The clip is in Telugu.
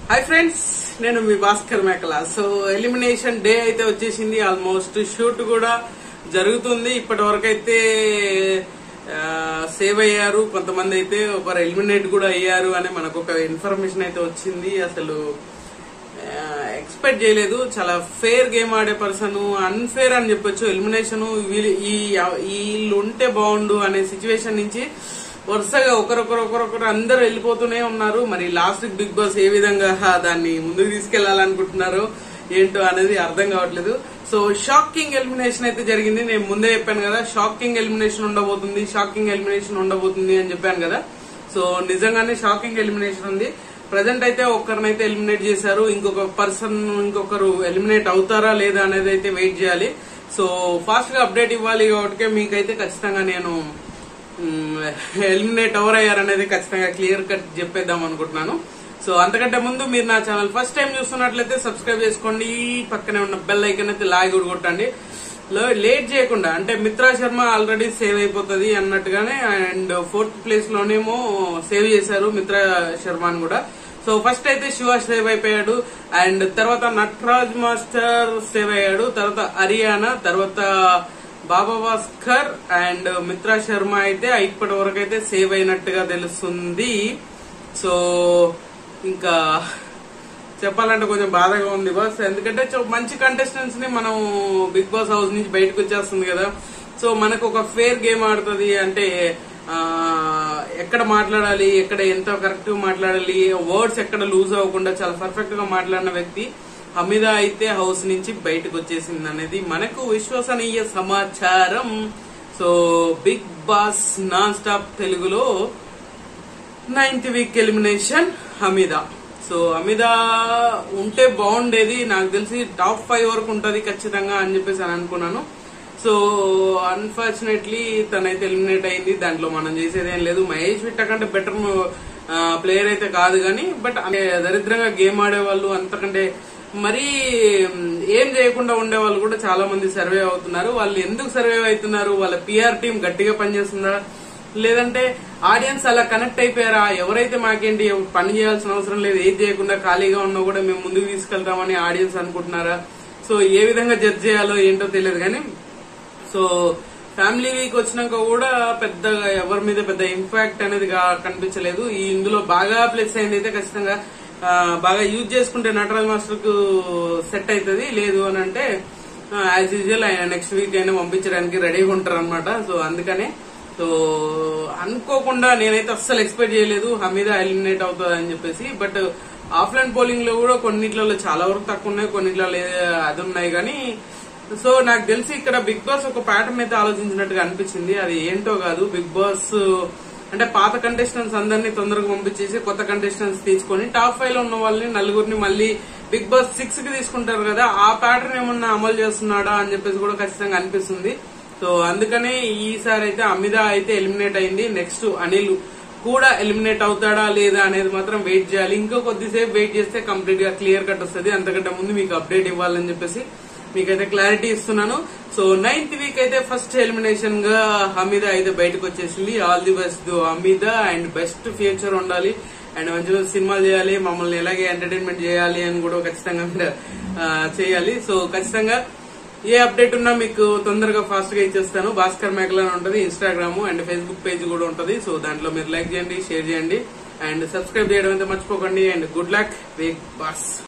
హాయ్ ఫ్రెండ్స్ నేను మీ భాస్కర్ మేకల సో ఎలిమినేషన్ డే అయితే వచ్చేసింది ఆల్మోస్ట్ షూట్ కూడా జరుగుతుంది ఇప్పటి వరకు అయితే సేవ్ అయ్యారు కొంతమంది అయితే ఒకరు ఎలిమినేట్ కూడా అయ్యారు అని మనకు ఒక ఇన్ఫర్మేషన్ అయితే వచ్చింది అసలు ఎక్స్పెక్ట్ చేయలేదు చాలా ఫేర్ గేమ్ ఆడే పర్సన్ అన్ఫేర్ అని చెప్పొచ్చు ఎలిమినేషన్ ఈ వీళ్ళు ఉంటే బాగుండు అనే సిచ్యువేషన్ నుంచి వరుసగా ఒకరొకరు ఒకరొకరు అందరూ వెళ్ళిపోతూనే ఉన్నారు మరి లాస్ట్ బిగ్ బాస్ ఏ విధంగా దాన్ని ముందుకు తీసుకెళ్లాలనుకుంటున్నారు ఏంటో అనేది అర్థం కావట్లేదు సో షాకింగ్ ఎలిమినేషన్ అయితే జరిగింది నేను ముందే చెప్పాను కదా షాకింగ్ ఎలిమినేషన్ ఉండబోతుంది షాకింగ్ ఎలిమినేషన్ ఉండబోతుంది అని చెప్పాను కదా సో నిజంగానే షాకింగ్ ఎలిమినేషన్ ఉంది ప్రజెంట్ అయితే ఒకరినైతే ఎలిమినేట్ చేశారు ఇంకొక పర్సన్ ఇంకొకరు ఎలిమినేట్ అవుతారా లేదా అనేది అయితే వెయిట్ చేయాలి సో ఫాస్ట్ గా అప్డేట్ ఇవ్వాలి కాబట్టి మీకైతే ఖచ్చితంగా నేను ఎలిమినేట్ ఎవరు అయ్యారనేది ఖచ్చితంగా క్లియర్ కట్ చెప్పేద్దాం అనుకుంటున్నాను సో అంతకంటే ముందు మీరు నా ఛానల్ ఫస్ట్ టైం చూస్తున్నట్లయితే సబ్స్క్రైబ్ చేసుకోండి పక్కనే ఉన్న బెల్ ఐకన్ అయితే లాగి కూడా కొట్టండి లేట్ చేయకుండా అంటే మిత్రా శర్మ ఆల్రెడీ సేవ్ అయిపోతుంది అన్నట్టుగానే అండ్ ఫోర్త్ ప్లేస్ లోనేమో సేవ్ చేశారు మిత్రా శర్మని కూడా సో ఫస్ట్ అయితే శివ సేవ్ అయిపోయాడు అండ్ తర్వాత నటరాజ్ మాస్టర్ సేవ్ అయ్యాడు తర్వాత హరియానా తర్వాత బాబా భాస్కర్ అండ్ మిత్రా శర్మ అయితే ఇప్పటి వరకు అయితే సేవ్ అయినట్టుగా తెలుస్తుంది సో ఇంకా చెప్పాలంటే కొంచెం బాధగా ఉంది బాస్ ఎందుకంటే మంచి కంటెస్టెంట్స్ ని మనం బిగ్ బాస్ హౌస్ నుంచి బయటకు వచ్చేస్తుంది కదా సో మనకు ఒక ఫేర్ గేమ్ ఆడుతుంది అంటే ఎక్కడ మాట్లాడాలి ఎక్కడ ఎంత కరెక్ట్ మాట్లాడాలి వర్డ్స్ ఎక్కడ లూజ్ అవ్వకుండా చాలా పర్ఫెక్ట్ గా మాట్లాడిన వ్యక్తి హమీద అయితే హౌస్ నుంచి బయటకు వచ్చేసింది అనేది మనకు విశ్వసనీయ సమాచారం so Bigg Boss non stop తెలుగులో ninth week elimination Hamida so Hamida ఉంటే బాగుండేది నాకు తెలిసి టాప్ ఫైవ్ వరకు ఉంటది ఖచ్చితంగా అని చెప్పేసి అని అనుకున్నాను సో అన్ఫార్చునేట్లీ తనైతే ఎలిమినేట్ అయింది దాంట్లో మనం చేసేది ఏం లేదు మహేష్ విట్ట కంటే బెటర్ ప్లేయర్ అయితే కాదు కానీ బట్ దరిద్రంగా గేమ్ ఆడే వాళ్ళు అంతకంటే మరీ ఏం చేయకుండా ఉండే వాళ్ళు కూడా చాలా మంది సర్వే అవుతున్నారు వాళ్ళు ఎందుకు సర్వే అవుతున్నారు వాళ్ళ పిఆర్ టీం గట్టిగా పనిచేస్తుందా లేదంటే ఆడియన్స్ అలా కనెక్ట్ అయిపోయారా ఎవరైతే మాకేంటి పని చేయాల్సిన అవసరం లేదు ఏది చేయకుండా ఖాళీగా ఉన్నా కూడా మేము ముందుకు తీసుకెళ్తామని ఆడియన్స్ అనుకుంటున్నారా సో ఏ విధంగా జడ్జ్ చేయాలో ఏంటో తెలియదు కానీ సో ఫ్యామిలీ వీక్ వచ్చినాక కూడా పెద్దగా ఎవరి మీద పెద్ద ఇంపాక్ట్ అనేది కనిపించలేదు ఈ ఇందులో బాగా ప్లస్ అయింది అయితే ఖచ్చితంగా బాగా యూజ్ చేసుకుంటే నటరాజ్ మాస్టర్ కు సెట్ అవుతుంది లేదు అని అంటే యాజ్ యూజువల్ ఆయన నెక్స్ట్ వీక్ అయినా పంపించడానికి రెడీగా ఉంటారు అనమాట సో అందుకనే సో అనుకోకుండా నేనైతే అస్సలు ఎక్స్పెక్ట్ చేయలేదు హమీదా ఎలిమినేట్ అవుతుంది అని చెప్పేసి బట్ ఆఫ్లైన్ పోలింగ్ లో కూడా కొన్నిట్లలో చాలా వరకు తక్కువ ఉన్నాయి కొన్నిట్లలో అది ఉన్నాయి కానీ సో నాకు తెలిసి ఇక్కడ బిగ్ బాస్ ఒక ప్యాటర్న్ అయితే ఆలోచించినట్టుగా అనిపించింది అది ఏంటో కాదు బిగ్ బాస్ అంటే పాత కంటెస్టెంట్స్ అందరినీ తొందరగా పంపించేసి కొత్త కంటెస్టెంట్స్ తీసుకొని టాప్ ఫైవ్ లో ఉన్న వాళ్ళని నలుగురిని మళ్ళీ బిగ్ బాస్ సిక్స్ కి తీసుకుంటారు కదా ఆ ప్యాటర్న్ ఏమన్నా అమలు చేస్తున్నాడా అని చెప్పేసి కూడా ఖచ్చితంగా అనిపిస్తుంది సో అందుకనే ఈసారి అయితే అమిదా అయితే ఎలిమినేట్ అయింది నెక్స్ట్ అనిల్ కూడా ఎలిమినేట్ అవుతాడా లేదా అనేది మాత్రం వెయిట్ చేయాలి ఇంకా కొద్దిసేపు వెయిట్ చేస్తే కంప్లీట్ గా క్లియర్ కట్ వస్తుంది అంతకంటే ముందు మీకు అప్డేట్ ఇవ్వాలని చెప్పేసి మీకైతే క్లారిటీ ఇస్తున్నాను సో నైన్త్ వీక్ అయితే ఫస్ట్ ఎలిమినేషన్ గా హమీదా అయితే బయటకు వచ్చేసింది all the best Hamida and best future ఉండాలి అండ్ మంచి మంచి సినిమాలు చేయాలి మమ్మల్ని ఎలాగే ఎంటర్టైన్మెంట్ చేయాలి అని కూడా ఖచ్చితంగా మీరు చేయాలి సో ఖచ్చితంగా ఏ అప్డేట్ ఉన్నా మీకు తొందరగా ఫాస్ట్ గా ఇచ్చేస్తాను భాస్కర్ మేకలా ఉంటుంది ఇన్స్టాగ్రామ్ అండ్ ఫేస్బుక్ పేజ్ కూడా ఉంటుంది సో దాంట్లో మీరు లైక్ చేయండి షేర్ చేయండి అండ్ సబ్స్క్రైబ్ చేయడం అయితే మర్చిపోకండి and good luck Bigg boss